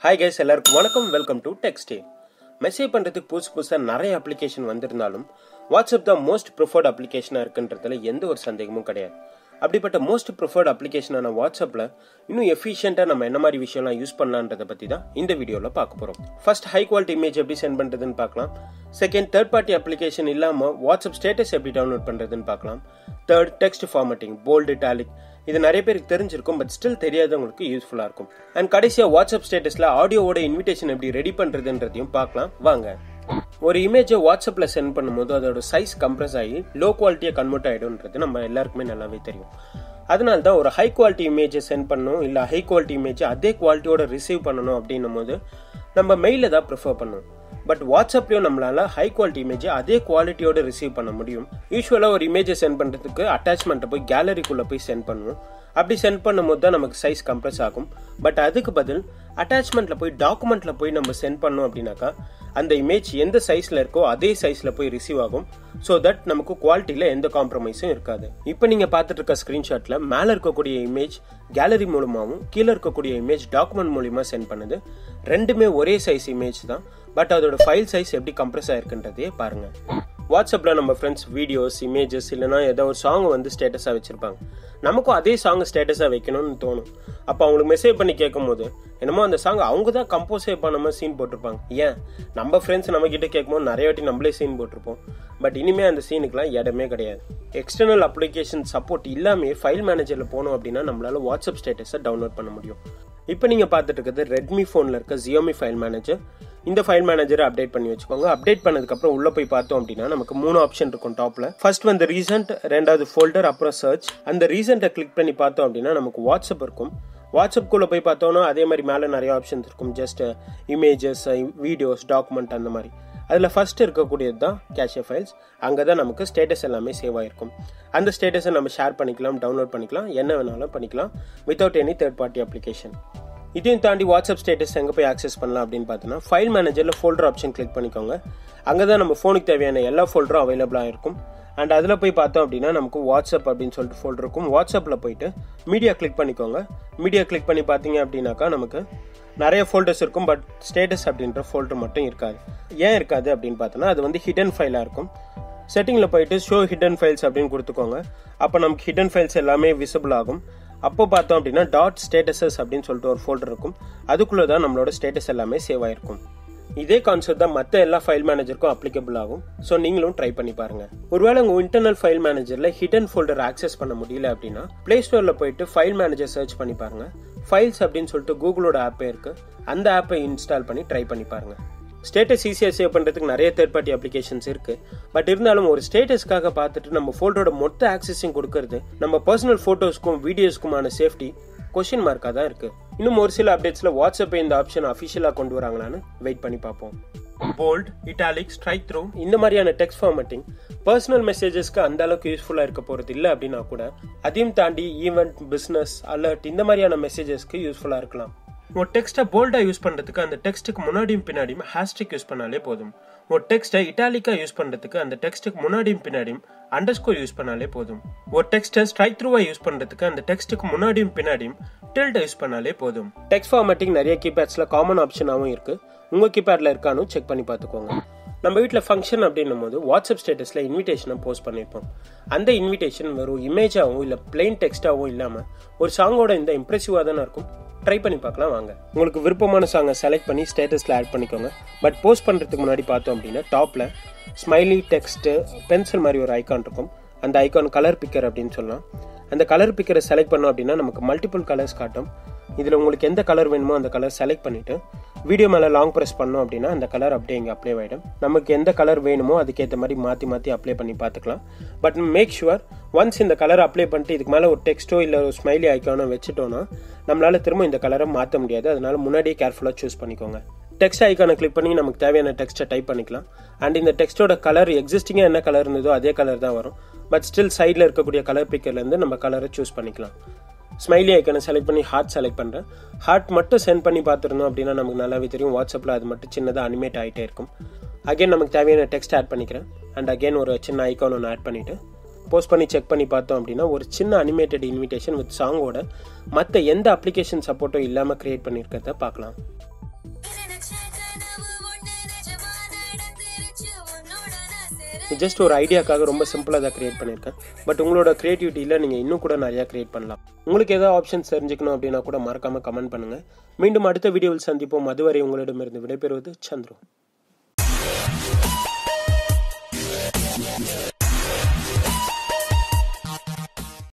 hi guys எல்லாருக்கும் வணக்கம் welcome to டெக்ஸ்டே message பண்ணுறதுக்கு புதுசு புதுசாக நிறைய அப்ளிகேஷன் வந்திருந்தாலும் வாட்ஸ்அப் தான் மோஸ்ட் ப்ரிஃபர்ட் அப்ளிகேஷனாக இருக்குன்றதுல எந்த ஒரு சந்தேகமும் கிடையாது அப்படிப்பட்ட மோஸ்ட் ப்ரிஃபர்ட் அப்ளிகேஷனான வாட்ஸ்அப்பில் இன்னும் எஃபிஷியண்ட்டாக நம்ம என்ன மாதிரி விஷயம்லாம் யூஸ் பண்ணலான்றதை பற்றி தான் இந்த வீடியோவில் பார்க்க போகிறோம் ஃபர்ஸ்ட் ஹை குவாலிட்டி இமேஜ் எப்படி சென்ட் பண்ணுறதுன்னு பார்க்கலாம் செகண்ட் தேர்ட் பார்ட்டி அப்ளிகேஷன் இல்லாமல் வாட்ஸ்அப் ஸ்டேட்டஸ் எப்படி டவுன்லோட் பண்ணுறதுன்னு பார்க்கலாம் third text formatting bold italic இது நிறைய பேருக்கு தெரிஞ்சிருக்கும் பட் ஸ்டில் தெரியாதவங்களுக்கு யூஸ்ஃபுல்லாக இருக்கும் அண்ட் கடைசியாக வாட்ஸ்அப் ஸ்டேட்டஸில் ஆடியோவோட இன்விடேஷன் எப்படி ரெடி பண்ணுறதுன்றதையும் பார்க்கலாம் வாங்க ஒரு இமேஜை வாட்ஸ்அப்பில் சென்ட் பண்ணும்போது அதோட சைஸ் கம்ப்ரஸ் ஆகி லோ குவாலிட்டியாக கன்வெர்ட் ஆகிடும்ன்றது நம்ம எல்லாருக்குமே நல்லாவே தெரியும் அதனால தான் ஒரு ஹை குவாலிட்டி இமேஜை சென்ட் பண்ணணும் இல்லை ஹை குவாலிட்டி இமேஜை அதே குவாலிட்டியோட ரிசீவ் பண்ணணும் அப்படின்னும் போது நம்ம மெயிலை தான் ப்ரிஃபர் பண்ணுவோம் பட் வாட்ஸ்அப்லயும் நம்மளால ஹை குவாலிட்டி இமேஜை அதே குவாலிட்டியோட ரிசீவ் பண்ண முடியும் யூஸ்வலாக ஒரு இமேஜை சென்ட் பண்ணுறதுக்கு அட்டாச்மெண்ட்டை போய் கேலரிக்குள்ளே போய் சென்ட் பண்ணுவோம் அப்படி சென்ட் பண்ணும்போது தான் நமக்கு சைஸ் கம்ப்ரஸ் ஆகும் பட் அதுக்கு பதில் அட்டாச்மெண்ட்டில் போய் டாக்குமெண்ட்டில் போய் நம்ம சென்ட் பண்ணோம் அப்படின்னாக்கா அந்த இமேஜ் எந்த சைஸில் இருக்கோ அதே சைஸில் போய் ரிசீவ் ஆகும் ஸோ தட் நமக்கு குவாலிட்டியில் எந்த காம்ப்ரமைஸும் இருக்காது இப்போ நீங்கள் பார்த்துட்டு இருக்க ஸ்க்ரீன்ஷாட்டில் மேலே இருக்கக்கூடிய இமேஜ் கேலரி மூலமாகவும் கீழே இருக்கக்கூடிய இமேஜ் டாக்குமெண்ட் மூலியமா சென்ட் பண்ணுது ரெண்டுமே ஒரே சைஸ் இமேஜ் தான் பட் அதோட ஃபைல் சைஸ் எப்படி கம்ப்ரஸ் ஆயிருக்குன்றதையே பாருங்க வாட்ஸ்அப்பில் நம்ம ஃப்ரெண்ட்ஸ் வீடியோஸ் இமேஜஸ் இல்லைனா ஏதோ ஒரு சாங் வந்து ஸ்டேட்டஸாக வச்சுருப்பாங்க நமக்கும் அதே சாங் ஸ்டேட்டஸாக வைக்கணும்னு தோணும் அப்போ அவங்களுக்கு மெசேஜ் பண்ணி கேட்கும்போது என்னமோ அந்த சாங் அவங்க தான் கம்போஸே பண்ணாமல் சீன் போட்டிருப்பாங்க ஏன் நம்ம ஃப்ரெண்ட்ஸ் நம்ம கிட்ட கேட்கும்போது நிறைய வாட்டி நம்மளே சீன் போட்டிருப்போம் பட் இனிமேல் அந்த சீனுக்குலாம் இடமே கிடையாது எக்ஸ்டர்னல் அப்ளிகேஷன் சப்போர்ட் இல்லாமே ஃபைல் மேனேஜரில் போனோம் அப்படின்னா நம்மளால வாட்ஸ்அப் ஸ்டேட்டஸை டவுன்லோட் பண்ண முடியும் இப்போ நீங்கள் பார்த்துட்டு இருக்கிறது ரெட்மி ஃபோனில் இருக்க ஜியோமி ஃபைல் மேனேஜர் இந்த ஃபைல் மேனேஜரை அப்டேட் பண்ணி வச்சுக்கோங்க அப்டேட் பண்ணதுக்கப்புறம் உள்ளே போய் பார்த்தோம் அப்படின்னா நமக்கு மூணு ஆப்ஷன் இருக்கும் டாப்பில் ஃபர்ஸ்ட் வந்து ரீசெண்ட் ரெண்டாவது ஃபோல்டர் அப்புறம் சர்ச் அந்த ரீசெண்ட்டை கிளிக் பண்ணி பார்த்தோம் அப்படின்னா நமக்கு வாட்ஸ்அப் இருக்கும் வாட்ஸ்அப்குள்ளே போய் பார்த்தோம்னா அதே மாதிரி மேலே நிறைய ஆப்ஷன்ஸ் இருக்கும் ஜஸ்ட் இமேஜஸ் வீடியோஸ் டாக்குமெண்ட் அந்த மாதிரி அதில் ஃபர்ஸ்ட் இருக்கக்கூடியது தான் கேஷே ஃபைல்ஸ் அங்கே தான் நமக்கு ஸ்டேட்டஸ் எல்லாமே சேவ் ஆயிருக்கும் அந்த ஸ்டேட்டஸை நம்ம ஷேர் பண்ணிக்கலாம் டவுன்லோட் பண்ணிக்கலாம் என்ன வேணாலும் பண்ணிக்கலாம் without any third party application இதையும் தாண்டி வாட்ஸ்அப் ஸ்டேட்டஸ் எங்கே போய் ஆக்சஸ் பண்ணலாம் அப்படின்னு பார்த்தோன்னா ஃபைல் மேனேஜரில் ஃபோல்டர் ஆப்ஷன் கிளிக் பண்ணிக்கோங்க அங்கே தான் நம்ம ஃபோனுக்கு தேவையான எல்லா ஃபோல்டரும் அவைலபிளாக இருக்கும் அண்ட் அதில் போய் பார்த்தோம் அப்படின்னா நமக்கு வாட்ஸ்அப் அப்படின்னு சொல்லிட்டு ஃபோல்டர் இருக்கும் வாட்ஸ்அப்பில் போயிட்டு மீடியா கிளிக் பண்ணிக்கோங்க மீடியா கிளிக் பண்ணி பார்த்தீங்க அப்படின்னாக்கா நமக்கு நிறைய ஃபோல்டர்ஸ் இருக்கும் பட் ஸ்டேட்டஸ் அப்படின்ற ஃபோல்டர் மட்டும் இருக்காது ஏன் இருக்காது அப்படின்னு பார்த்தோன்னா அது வந்து ஹிடன் ஃபைலாக இருக்கும் செட்டிங்கில் போயிட்டு ஷோ ஹிடன் ஃபைல்ஸ் அப்படின்னு கொடுத்துக்கோங்க அப்போ நமக்கு ஹிடன் ஃபைல்ஸ் எல்லாமே விசிபிள் ஆகும் அப்போ பார்த்தோம் அப்படின்னா டாட் ஸ்டேட்டஸஸ் அப்படின்னு சொல்லிட்டு ஒரு ஃபோல்டர் இருக்கும் அதுக்குள்ளே தான் நம்மளோட ஸ்டேட்டஸ் எல்லாமே சேவ் ஆயிருக்கும் இதே கான்செப்ட் தான் மற்ற எல்லா ஃபைல் மேனேஜருக்கும் அப்ளிகபிள் ஆகும் ஸோ நீங்களும் ட்ரை பண்ணி பாருங்க ஒருவேளை உங்க இன்டர்னல் ஃபைல் மேனேஜர்ல ஹிடன் ஃபோல்டர் ஆக்சஸ் பண்ண முடியல அப்படின்னா பிளே ஸ்டோர்ல போயிட்டு ஃபைல் மேனேஜர் சர்ச் பண்ணி பாருங்க ஃபைல்ஸ் அப்படின்னு சொல்லிட்டு கூகுளோட ஆப்பே இருக்கு அந்த ஆப்பை இன்ஸ்டால் பண்ணி ட்ரை பண்ணி பாருங்க ஸ்டேட்டஸ் ஈஸியாக சேவ் பண்ணுறதுக்கு நிறைய தேர்ட் பார்ட்டி அப்ளிகேஷன்ஸ் இருக்கு பட் இருந்தாலும் ஒரு ஸ்டேட்டஸ்க்காக பார்த்துட்டு நம்ம ஃபோட்டோட மொத்த ஆக்சஸையும் கொடுக்கறது நம்ம பர்சனல் ஃபோட்டோஸ்க்கும் வீடியோஸ்க்குமான சேஃப்டி கொஷின் மார்க்காக தான் இருக்கு இன்னும் ஒரு சில அப்டேட்ஸ்ல வாட்ஸ்அப் இந்த ஆப்ஷன் அஃபிஷியலாக கொண்டு வராங்களான்னு வெயிட் பண்ணி பார்ப்போம் போல்ட் இட்டாலிக் ஸ்ட்ரைக் த்ரூ இந்த மாதிரியான டெக்ஸ்ட் ஃபார்மட்டிங் பர்சனல் மெசேஜஸ்க்கு அந்த அளவுக்கு யூஸ்ஃபுல்லாக இருக்க போகிறது இல்லை அப்படின்னா கூட அதையும் தாண்டி ஈவெண்ட் பிஸ்னஸ் அலர்ட் இந்த மாதிரியான மெசேஜஸ்க்கு யூஸ்ஃபுல்லாக இருக்கலாம் ஒரு டெக்ஸ்ட்டை போல்டாக யூஸ் பண்ணுறதுக்கு அந்த டெக்ஸ்ட்டுக்கு முன்னாடியும் பின்னாடியும் ஹேஷ்டிக் யூஸ் பண்ணாலே போதும் ஒரு டெக்ஸ்ட்டை இட்டாலிக்காக யூஸ் பண்ணுறதுக்கு அந்த டெக்ஸ்ட்டுக்கு முன்னாடியும் பின்னாடியும் அண்டர்ஸ்கோர் யூஸ் பண்ணாலே போதும் ஒரு டெக்ஸ்ட்டை ஸ்ட்ரைக் த்ரூவாக யூஸ் பண்ணுறதுக்கு அந்த டெக்ஸ்ட்டுக்கு முன்னாடியும் பின்னாடியும் டில்ட் யூஸ் பண்ணாலே போதும் டெக்ஸ்ட் ஃபார்மேட்டிங் நிறைய கீபேட்ஸில் காமன் ஆப்ஷனாகவும் இருக்குது உங்கள் கீபேடில் இருக்கானு செக் பண்ணி பார்த்துக்கோங்க நம்ம வீட்டில் ஃபங்க்ஷன் அப்படின்னும் போது வாட்ஸ்அப் ஸ்டேட்டஸில் இன்விடேஷனை போஸ்ட் பண்ணியிருப்போம் அந்த இன்விடேஷன் வெறும் இமேஜாகவும் இல்லை பிளெயின் டெக்ஸ்டாகவும் இல்லாமல் ஒரு சாங்கோட இந்த இம்ப்ரெசிவாக தானே இருக்கும் ட்ரை பண்ணி பார்க்கலாம் வாங்க உங்களுக்கு விருப்பமான சாங்கை செலக்ட் பண்ணி ஸ்டேட்டஸில் ஆட் பண்ணிக்கோங்க பட் போஸ்ட் பண்ணுறதுக்கு முன்னாடி பார்த்தோம் அப்படின்னா டாப்பில் ஸ்மைலி டெக்ஸ்ட்டு பென்சில் மாதிரி ஒரு ஐக்கான் இருக்கும் அந்த ஐக்கான் கலர் பிக்கர் அப்படின்னு சொல்லலாம் அந்த கலர் பிக்கரை செலக்ட் பண்ணோம் அப்படின்னா நமக்கு மல்டிபிள் கலர்ஸ் காட்டும் இதில் உங்களுக்கு எந்த கலர் வேணுமோ அந்த கலர் செலக்ட் பண்ணிவிட்டு வீடியோ மேலே லாங் ப்ரெஸ் பண்ணோம் அப்படின்னா அந்த கலர் அப்படியே இங்கே அப்ளை ஆகிடும் நமக்கு எந்த கலர் வேணுமோ அதுக்கேற்ற மாதிரி மாற்றி மாற்றி அப்ளை பண்ணி பார்த்துக்கலாம் பட் மேக் ஷுவர் ஒன்ஸ் இந்த கலர் அப்ளை பண்ணிட்டு இதுக்கு மேலே ஒரு டெக்ஸ்ட்டோ இல்லை ஒரு ஸ்மைலி ஐக்கானோ வச்சுட்டோன்னா நம்மளால திரும்ப இந்த கலரை மாற்ற முடியாது அதனால முன்னாடியே கேர்ஃபுல்லாக சூஸ் பண்ணிக்கோங்க டெக்ஸ்ட் ஐக்கானை கிளிக் பண்ணி நமக்கு தேவையான டெக்ஸ்ட்டை டைப் பண்ணிக்கலாம் அண்ட் இந்த டெக்ஸ்ட்டோட கலர் எக்ஸிஸ்டிங்காக என்ன கலர் இருந்ததோ அதே கலர் தான் வரும் பட் ஸ்டில் சைடில் இருக்கக்கூடிய கலர் பிக்கர்லேருந்து நம்ம கலரை சூஸ் பண்ணிக்கலாம் ஸ்மைலி ஐக்கனை செலக்ட் பண்ணி ஹார்ட் செலக்ட் பண்ணுறேன் ஹார்ட் மட்டும் சென்ட் பண்ணி பார்த்துருந்தோம் அப்படின்னா நமக்கு நல்லாவே தெரியும் வாட்ஸ்அப்பில் அது மட்டும் சின்னதாக அனிமேட் ஆகிட்டே இருக்கும் அகைன் நமக்கு தேவையான டெக்ஸ்ட் ஆட் பண்ணிக்கிறேன் அண்ட் அகைன் ஒரு சின்ன ஐக்கான் ஒன்று ஆட் பண்ணிவிட்டு போஸ்ட் பண்ணி செக் பண்ணி பார்த்தோம் அப்படின்னா ஒரு சின்ன அனிமேட்டட் இன்விடேஷன் வித் சாங்கோட மற்ற எந்த அப்ளிகேஷன் சப்போர்ட்டும் இல்லாமல் கிரியேட் பண்ணியிருக்கிறத பார்க்கலாம் நினைச்ச கனவு ஒண்ணு நிஜமா நடந்துருச்சு உன்னோட நான் சிறு ஜஸ்ட் ஒரு ஐடியாக்காக ரொம்ப சிம்பிளாக தான் கிரியேட் பண்ணியிருக்கேன் பட் உங்களோட க்ரியேட்டிவிட்டியில் நீங்கள் இன்னும் கூட நிறையா கிரியேட் பண்ணலாம் உங்களுக்கு ஏதாவது ஆப்ஷன்ஸ் தெரிஞ்சுக்கணும் அப்படின்னா கூட மறக்காமல் கமெண்ட் பண்ணுங்கள் மீண்டும் அடுத்த வீடியோவில் சந்திப்போம் அதுவரை உங்களிடமிருந்து விடைபெறுவது சந்துரு